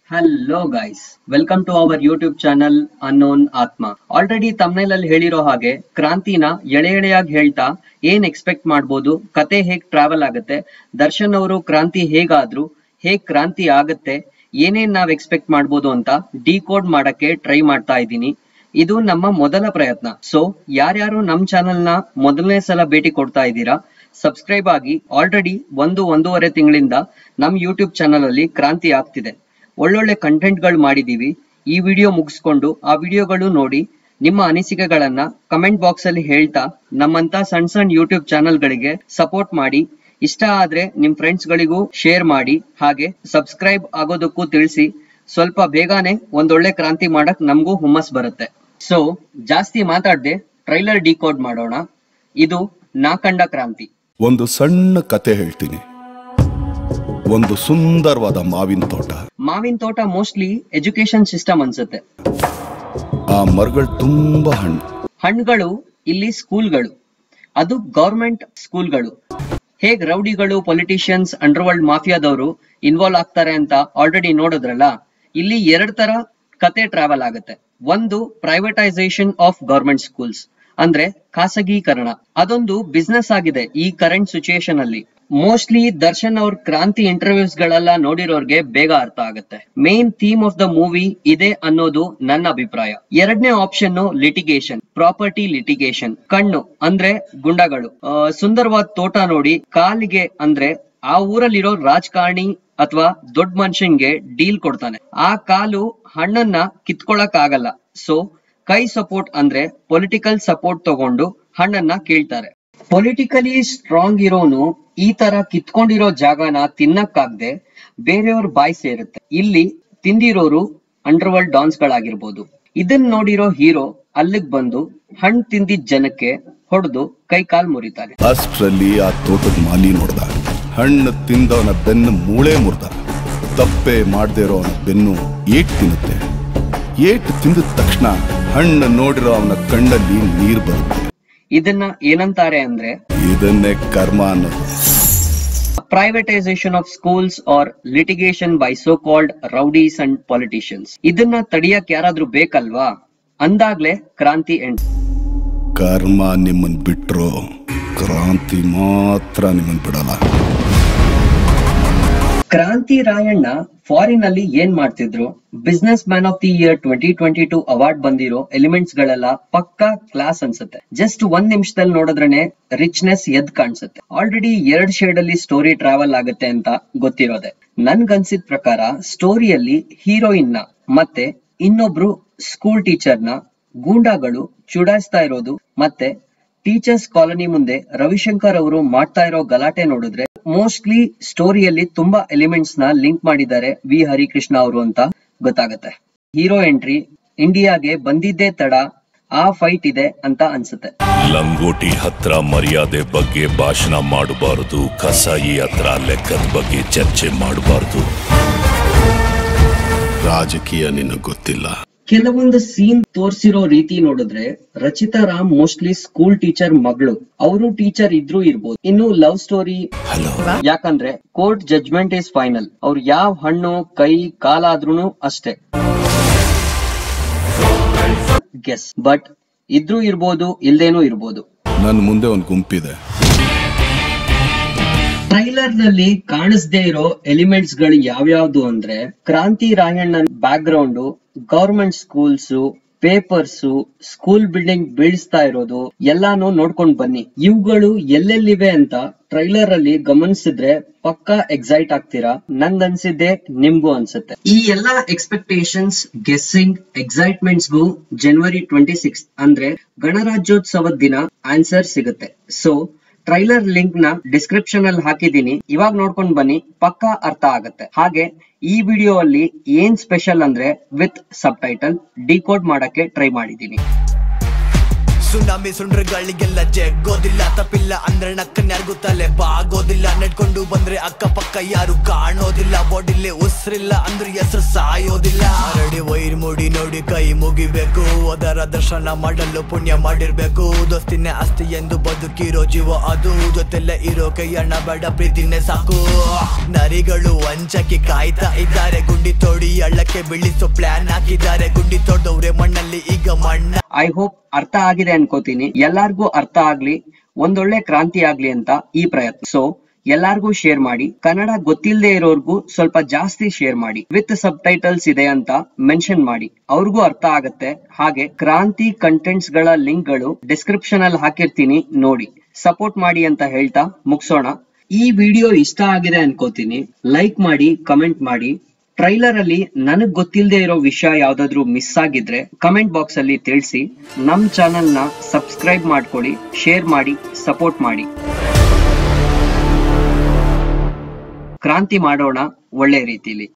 hello guys welcome to our YouTube channel ಅನ್ನೋನ್ ಆತ್ಮ already thumbnail ಅಲ್ಲಿ ಹೇಳಿರೋ ಹಾಗೆ ಕ್ರಾಂತಿನ ಎಳೆ ಎಳೆಯಾಗಿ ಹೇಳ್ತಾ ಏನ್ ಎಕ್ಸ್ಪೆಕ್ಟ್ ಮಾಡ್ಬೋದು ಕತೆ ಹೇಗ್ ಟ್ರಾವೆಲ್ ಆಗುತ್ತೆ ದರ್ಶನ್ ಅವರು ಕ್ರಾಂತಿ ಹೇಗಾದ್ರು ಹೇಗ್ ಕ್ರಾಂತಿ ಆಗತ್ತೆ ಏನೇನ್ ನಾವ್ ಎಕ್ಸ್ಪೆಕ್ಟ್ ಮಾಡ್ಬೋದು ಅಂತ ಡಿಕೋಡ್ ಮಾಡಕ್ಕೆ ಟ್ರೈ ಮಾಡ್ತಾ ಇದ್ದೀನಿ ಇದು ನಮ್ಮ ಮೊದಲ ಪ್ರಯತ್ನ ಸೊ ಯಾರ್ಯಾರು ನಮ್ ಚಾನೆಲ್ ನ ಮೊದಲನೇ ಸಲ ಭೇಟಿ ಕೊಡ್ತಾ ಇದ್ದೀರಾ ಸಬ್ಸ್ಕ್ರೈಬ್ ಆಗಿ ಆಲ್ರೆಡಿ ಒಂದು ಒಂದೂವರೆ ತಿಂಗಳಿಂದ ನಮ್ ಯೂಟ್ಯೂಬ್ ಚಾನಲ್ ಅಲ್ಲಿ ಕ್ರಾಂತಿ ಆಗ್ತಿದೆ ಒಳ್ಳೊಳ್ಳೆ ಕಂಟೆಂಟ್ ಗಳು ಮಾಡಿದೀವಿ ಈ ವಿಡಿಯೋ ಮುಗಿಸ್ಕೊಂಡು ಆ ವಿಡಿಯೋಗಳು ನೋಡಿ ನಿಮ್ಮ ಅನಿಸಿಕೆಗಳನ್ನ ಕಮೆಂಟ್ ಬಾಕ್ಸ್ ಅಲ್ಲಿ ಹೇಳ್ತಾ ನಮ್ಮಂತ ಸಣ್ಣ ಸಣ್ಣ ಯೂಟ್ಯೂಬ್ ಚಾನೆಲ್ ಗಳಿಗೆ ಸಪೋರ್ಟ್ ಮಾಡಿ ಇಷ್ಟ ಆದ್ರೆ ನಿಮ್ ಫ್ರೆಂಡ್ಸ್ ಗಳಿಗೂ ಶೇರ್ ಮಾಡಿ ಹಾಗೆ ಸಬ್ಸ್ಕ್ರೈಬ್ ಆಗೋದಕ್ಕೂ ತಿಳಿಸಿ ಸ್ವಲ್ಪ ಬೇಗನೆ ಒಂದೊಳ್ಳೆ ಕ್ರಾಂತಿ ಮಾಡಕ್ ನಮಗೂ ಹುಮ್ಮಸ್ ಬರುತ್ತೆ ಸೊ ಜಾಸ್ತಿ ಮಾತಾಡ್ದೆ ಟ್ರೈಲರ್ ಡಿಕೋಡ್ ಮಾಡೋಣ ಇದು ನಾ ಕಂಡ ಕ್ರಾಂತಿ ಒಂದು ಸಣ್ಣ ಕತೆ ಹೇಳ್ತೀನಿ ಒಂದು ಸುಂದರವಾದ ಮಾವಿನ ತೋಟ ಮಾವಿನ ತೋಟ ಮೋಸ್ಟ್ಲಿ ಎಜುಕೇಶನ್ ಸಿಸ್ಟಮ್ ಅನ್ಸುತ್ತೆ ಆ ಮರಗಳು ತುಂಬಾ ಹಣ್ಣು ಹಣ್ಣುಗಳು ಇಲ್ಲಿ ಸ್ಕೂಲ್ಗಳು ಅದು ಗೌರ್ಮೆಂಟ್ ಸ್ಕೂಲ್ಗಳು ಹೇಗ್ ರೌಡಿಗಳು ಪೊಲಿಟಿಷಿಯನ್ಸ್ ಅಂಡರ್ವರ್ಲ್ಡ್ ಮಾಫಿಯಾದವರು ಇನ್ವಾಲ್ವ್ ಆಗ್ತಾರೆ ಅಂತ ಆಲ್ರೆಡಿ ನೋಡಿದ್ರಲ್ಲ ಇಲ್ಲಿ ಎರಡ್ ತರ ಕತೆ ಟ್ರಾವೆಲ್ ಆಗುತ್ತೆ ಒಂದು ಪ್ರೈವೇಟೈಸೇಷನ್ ಆಫ್ ಗೌರ್ಮೆಂಟ್ ಸ್ಕೂಲ್ಸ್ ಅಂದ್ರೆ ಖಾಸಗೀಕರಣ ಅದೊಂದು ಬಿಸ್ನೆಸ್ ಆಗಿದೆ ಈ ಕರೆಂಟ್ ಸಿಚುಯೇಷನ್ ಅಲ್ಲಿ ಮೋಸ್ಟ್ಲಿ ದರ್ಶನ್ ಅವ್ರ ಕ್ರಾಂತಿ ಇಂಟರ್ವ್ಯೂಸ್ ಗಳೆಲ್ಲ ನೋಡಿರೋರ್ಗೆ ಬೇಗ ಅರ್ಥ ಆಗುತ್ತೆ main theme of the movie ಇದೆ ಅನ್ನೋದು ನನ್ನ ಅಭಿಪ್ರಾಯ ಎರಡನೇ ಆಪ್ಷನ್ ಲಿಟಿಗೇಷನ್ ಪ್ರಾಪರ್ಟಿ ಲಿಟಿಗೇಷನ್ ಕಣ್ಣು ಅಂದ್ರೆ ಗುಂಡಗಳು ಆ, ಸುಂದರವಾದ ತೋಟ ನೋಡಿ ಕಾಲಿಗೆ ಅಂದ್ರೆ ಆ ಊರಲ್ಲಿರೋ ರಾಜಕಾರಣಿ ಅಥವಾ ದೊಡ್ಡ ಮನುಷ್ಯನ್ಗೆ ಡೀಲ್ ಕೊಡ್ತಾನೆ ಆ ಕಾಲು ಹಣ್ಣನ್ನ ಕಿತ್ಕೊಳಕ್ ಆಗಲ್ಲ ಸೊ ಕೈ ಸಪೋರ್ಟ್ ಅಂದ್ರೆ ಪೊಲಿಟಿಕಲ್ ಸಪೋರ್ಟ್ ತಗೊಂಡು ಹಣ್ಣನ್ನ ಕೇಳ್ತಾರೆ ಪೊಲಿಟಿಕಲಿ ಸ್ಟ್ರಾಂಗ್ ಇರೋನು ಈ ತರ ಕಿತ್ಕೊಂಡಿರೋ ಜಾಗನ ತಿನ್ನಕ್ಕಾಗ್ದೆ ಬೇರೆಯವ್ರ ಬಾಯ್ ಸೇರುತ್ತೆ ಇಲ್ಲಿ ತಿಂದಿರೋರು ಅಂಡರ್ವರ್ಲ್ಡ್ ಡಾನ್ಸ್ ಗಳಾಗಿರ್ಬೋದು ಇದನ್ ನೋಡಿರೋ ಹೀರೋ ಅಲ್ಲಿಗ್ ಬಂದು ಹಣ್ಣು ತಿಂದಿದ್ ಜನಕ್ಕೆ ಹೊಡೆದು ಕೈ ಕಾಲ್ ಮುರಿತಾನೆ ಅಷ್ಟ್ರಲ್ಲಿ ಆ ತೋಟದ ಮಾಲಿ ನೋಡ್ದ ಹಣ್ಣು ತಿಂದವನ ಬೆನ್ನು ಮೂಳೆ ಮುರ್ದ ತಪ್ಪೆ ಮಾಡದೇ ಇರೋ ಅವನ ಬೆನ್ನು ಏಟ್ ತಿನ್ನುತ್ತೆ ಏಟ್ ತಿಂದ ತಕ್ಷಣ ಹಣ್ಣು ನೋಡಿರೋ ಅವನ ಕಣ್ಣಲ್ಲಿ ನೀರ್ ಬರುತ್ತೆ ಇದನ್ನ ಏನಂತಾರೆ ಅಂದ್ರೆ ಇದನ್ನೇ ಕರ್ಮ ಅನ್ನೋದು privatization of schools or litigation by so called rowdies and politicians ಇದನ್ನ ತಡಿಯಕ್ ಯಾರಾದ್ರೂ ಬೇಕಲ್ವಾ ಅಂದಾಗ್ಲೇ ಕ್ರಾಂತಿ ಎಂಡ್ ಕರ್ಮ ನಿಮ್ಮನ್ ಬಿಟ್ರು ಕ್ರಾಂತಿ ಮಾತ್ರ ನಿಮ್ಮನ್ ಬಿಡಲ್ಲ ಕ್ರಾಂತಿ ರಾಯಣ್ಣ ಫಾರಿನ್ ಅಲ್ಲಿ ಏನ್ ಮಾಡ್ತಿದ್ರು business man of the year twenty twenty two award ಬಂದಿರೋ ಎಲಿಮೆಂಟ್ಸ್ ಗಳೆಲ್ಲ ಪಕ್ಕಾ ಕ್ಲಾಸ್ ಅನ್ಸುತ್ತೆ ಜಸ್ಟ್ ಒಂದ್ ನಿಮಿಷದಲ್ಲಿ ನೋಡಿದ್ರೇನೆ ರಿಚ್ನೆಸ್ ಎದ್ ಕಾಣಿಸುತ್ತೆ ಆಲ್ರೆಡಿ ಎರಡ್ ಶೇಡ್ ಅಲ್ಲಿ ಸ್ಟೋರಿ ಟ್ರಾವೆಲ್ ಆಗುತ್ತೆ ಅಂತ ಗೊತ್ತಿರೋದೆ ನನ್ಗನ್ಸಿದ ಪ್ರಕಾರ ಸ್ಟೋರಿಯಲ್ಲಿ ಹೀರೋಯಿನ್ ನ ಮತ್ತೆ ಇನ್ನೊಬ್ರು ಸ್ಕೂಲ್ ಟೀಚರ್ ನ ಗೂಂಡಾಗಳು ಚುಡಾಯಿಸ್ತಾ ಇರೋದು ಮತ್ತೆ ಟೀಚರ್ಸ್ ಕಾಲನಿ ಮುಂದೆ ರವಿಶಂಕರ್ ಅವರು ಮಾಡ್ತಾ ಇರೋ ಗಲಾಟೆ ನೋಡಿದ್ರೆ ಮೋಸ್ಟ್ಲಿ ಸ್ಟೋರಿಯಲ್ಲಿ ತುಂಬಾ ಎಲಿಮೆಂಟ್ಸ್ ನ ಲಿಂಕ್ ಮಾಡಿದ್ದಾರೆ ವಿ ಹರಿಕೃಷ್ಣ ಅವರು ಅಂತ ಗೊತ್ತಾಗತ್ತೆ ಹೀರೋ ಎಂಟ್ರಿ ಇಂಡಿಯಾಗೆ ಬಂದಿದ್ದೇ ತಡ ಆ ಫೈಟ್ ಇದೆ ಅಂತ ಅನ್ಸುತ್ತೆ ಲಂಗೋಟಿ ಹತ್ರ ಮರ್ಯಾದೆ ಬಗ್ಗೆ ಭಾಷಣ ಮಾಡಬಾರದು ಕಸಾಯಿ ಹತ್ರ ಲೆಕ್ಕದ ಬಗ್ಗೆ ಚರ್ಚೆ ಮಾಡಬಾರದು ರಾಜಕೀಯ ನಿನಗ್ ಗೊತ್ತಿಲ್ಲ ಕೆಲವೊಂದು ಸೀನ್ ತೋರ್ಸಿರೋ ರೀತಿ ನೋಡಿದ್ರೆ Rachita Ram mostly school teacher ಮಗಳು ಅವರು ಟೀಚರ್ ಇದ್ರೂ ಇರ್ಬೋದು ಇನ್ನು ಲವ್ ಸ್ಟೋರಿ ಹಲೋ ಯಾಕಂದ್ರೆ ಕೋರ್ಟ್ ಜಡ್ಜ್ಮೆಂಟ್ ಇಸ್ ಫೈನಲ್ ಅವ್ರು ಯಾವ ಹಣ್ಣು ಕೈ ಕಾಲಾದ್ರೂ ಅಷ್ಟೇ ಗೆಸ್ ಬಟ್ ಇದ್ರೂ ಇರ್ಬೋದು ಇಲ್ದೇನೂ ಇರ್ಬೋದು ನನ್ ಮುಂದೆ ಒಂದ್ ಗುಂಪಿದೆ ಟ್ರೈಲರ್ ನಲ್ಲಿ ಕಾಣಿಸ್ದೇ ಇರೋ ಎಲಿಮೆಂಟ್ಸ್ ಗಳು ಯಾವ್ಯಾವ್ದು ಅಂದ್ರೆ ಕ್ರಾಂತಿ ರಾಯಣ್ಣನ್ background government schools papers school building ಬೀಳಿಸ್ತಾ ಇರೋದು ಎಲ್ಲಾನು ನೋಡ್ಕೊಂಡ್ ಬನ್ನಿ ಇವುಗಳು ಎಲ್ಲೆಲ್ಲಿವೆ ಅಂತ ಟ್ರೈಲರ್ ಅಲ್ಲಿ ಗಮನಿಸಿದ್ರೆ ಪಕ್ಕಾ ಎಕ್ಸೈಟ್ ಆಗ್ತೀರಾ ನಂಗನ್ಸಿದ್ದೆ ನಿಮ್ಗೂ ಅನ್ಸುತ್ತೆ ಈ ಎಲ್ಲಾ ಎಕ್ಸ್ಪೆಕ್ಟೇಷನ್ಸ್ ಗೆಸ್ಸಿಂಗ್ ಎಕ್ಸೈಟ್ಮೆಂಟ್ಸ್ ಗೂ ಜನವರಿ ಟ್ವೆಂಟಿ ಸಿಕ್ಸ್ ಅಂದ್ರೆ ಗಣರಾಜ್ಯೋತ್ಸವದ ದಿನ ಆನ್ಸರ್ ಸಿಗುತ್ತೆ ಸೊ ಟ್ರೈಲರ್ ಲಿಂಕ್ ನ ಡಿಸ್ಕ್ರಿಪ್ಷನ್ ಅಲ್ಲಿ ಹಾಕಿದೀನಿ ಇವಾಗ ನೋಡ್ಕೊಂಡ್ ಬನ್ನಿ ಪಕ್ಕಾ ಅರ್ಥ ಆಗತ್ತೆ ಹಾಗೆ ಈ ವಿಡಿಯೋ ಅಲ್ಲಿ ಏನ್ ಸ್ಪೆಷಲ್ ಅಂದ್ರೆ ವಿತ್ ಸಬ್ ಟೈಟಲ್ ಡಿಕೋಡ್ ಮಾಡಕ್ಕೆ ಟ್ರೈ ಮಾಡಿದೀನಿ ಸುನಾಮಿ ಸುಂಡ್ರಗಳಿಗೆಲ್ಲ ಜಗ್ಗೋದಿಲ್ಲ ತಪ್ಪಿಲ್ಲ ಅಂದ್ರೆ ನಕ್ಕನ್ ಯಾರಿಗೂ ತಲೆ ಬಾಗೋದಿಲ್ಲ ನಡ್ಕೊಂಡು ಬಂದ್ರೆ ಅಕ್ಕಪಕ್ಕ ಯಾರು ಕಾಣೋದಿಲ್ಲ ಬಾಡಿಲಿ ಉಸ್ರಿಲ್ಲ ಅಂದ್ರೆ ಹೆಸರು ಸಾಯೋದಿಲ್ಲ ಹರಡಿ ವೈರ್ ಮುಡಿ ನೋಡಿ ಕೈ ಮುಗಿಬೇಕು ಅದರ ದರ್ಶನ ಮಾಡಲು ಪುಣ್ಯ ಮಾಡಿರ್ಬೇಕು ದೋಸ್ತಿನೇ ಅಸ್ತಿ ಎಂದು ಬದುಕಿರೋ ಜೀವ ಅದು ಜೊತೆಲೆ ಇರೋ ಕೈಯಣ್ಣ ಬೇಡ ಪ್ರೀತಿನೇ ಸಾಕು ನರಿಗಳು ವಂಚಕ್ಕೆ ಕಾಯ್ತಾ ಇದ್ದಾರೆ ಗುಂಡಿ ತೋಡಿ ಹಳ್ಳಕ್ಕೆ ಬೀಳಿಸೋ ಪ್ಲಾನ್ ಹಾಕಿದ್ದಾರೆ ಗುಂಡಿ ತೋಡ್ದವ್ರೆ ಮಣ್ಣಲ್ಲಿ ಈಗ ಮಣ್ಣ ಐ ಹೋಪ್ ಅರ್ಥ ಆಗಿದೆ ಅನ್ಕೋತೀನಿ ಎಲ್ಲಾರ್ಗೂ ಅರ್ಥ ಆಗ್ಲಿ ಒಂದೊಳ್ಳೆ ಕ್ರಾಂತಿ ಆಗ್ಲಿ ಅಂತ ಈ ಪ್ರಯತ್ನ ಸೊ ಎಲ್ಲಾರ್ಗೂ ಶೇರ್ ಮಾಡಿ ಕನ್ನಡ ಗೊತ್ತಿಲ್ಲದೆ ಇರೋರ್ಗೂ ಸ್ವಲ್ಪ ಜಾಸ್ತಿ ಶೇರ್ ಮಾಡಿ ವಿತ್ ಸಬ್ ಟೈಟಲ್ಸ್ ಇದೆ ಅಂತ ಮೆನ್ಷನ್ ಮಾಡಿ ಅವ್ರಿಗೂ ಅರ್ಥ ಆಗತ್ತೆ ಹಾಗೆ ಕ್ರಾಂತಿ ಕಂಟೆಂಟ್ಸ್ ಗಳ ಲಿಂಕ್ ಗಳು ಡಿಸ್ಕ್ರಿಪ್ಷನ್ ಅಲ್ಲಿ ಹಾಕಿರ್ತೀನಿ ನೋಡಿ ಸಪೋರ್ಟ್ ಮಾಡಿ ಅಂತ ಹೇಳ್ತಾ ಮುಗಿಸೋಣ ಈ ವಿಡಿಯೋ ಇಷ್ಟ ಆಗಿದೆ ಅನ್ಕೋತೀನಿ ಲೈಕ್ ಮಾಡಿ ಕಮೆಂಟ್ ಮಾಡಿ ಟ್ರೈಲರ್ ಅಲ್ಲಿ ನನಗ್ ಗೊತ್ತಿಲ್ಲದೆ ಇರೋ ವಿಷಯ ಯಾವ್ದಾದ್ರು ಮಿಸ್ ಆಗಿದ್ರೆ ಕಮೆಂಟ್ ಬಾಕ್ಸ್ ಅಲ್ಲಿ ತಿಳಿಸಿ ನಮ್ ಚಾನೆಲ್ ನ ಸಬ್ಸ್ಕ್ರೈಬ್ ಮಾಡ್ಕೊಳ್ಳಿ ಶೇರ್ ಮಾಡಿ ಸಪೋರ್ಟ್ ಮಾಡಿ ಕ್ರಾಂತಿ ಮಾಡೋಣ ಒಳ್ಳೆ ರೀತಿಲಿ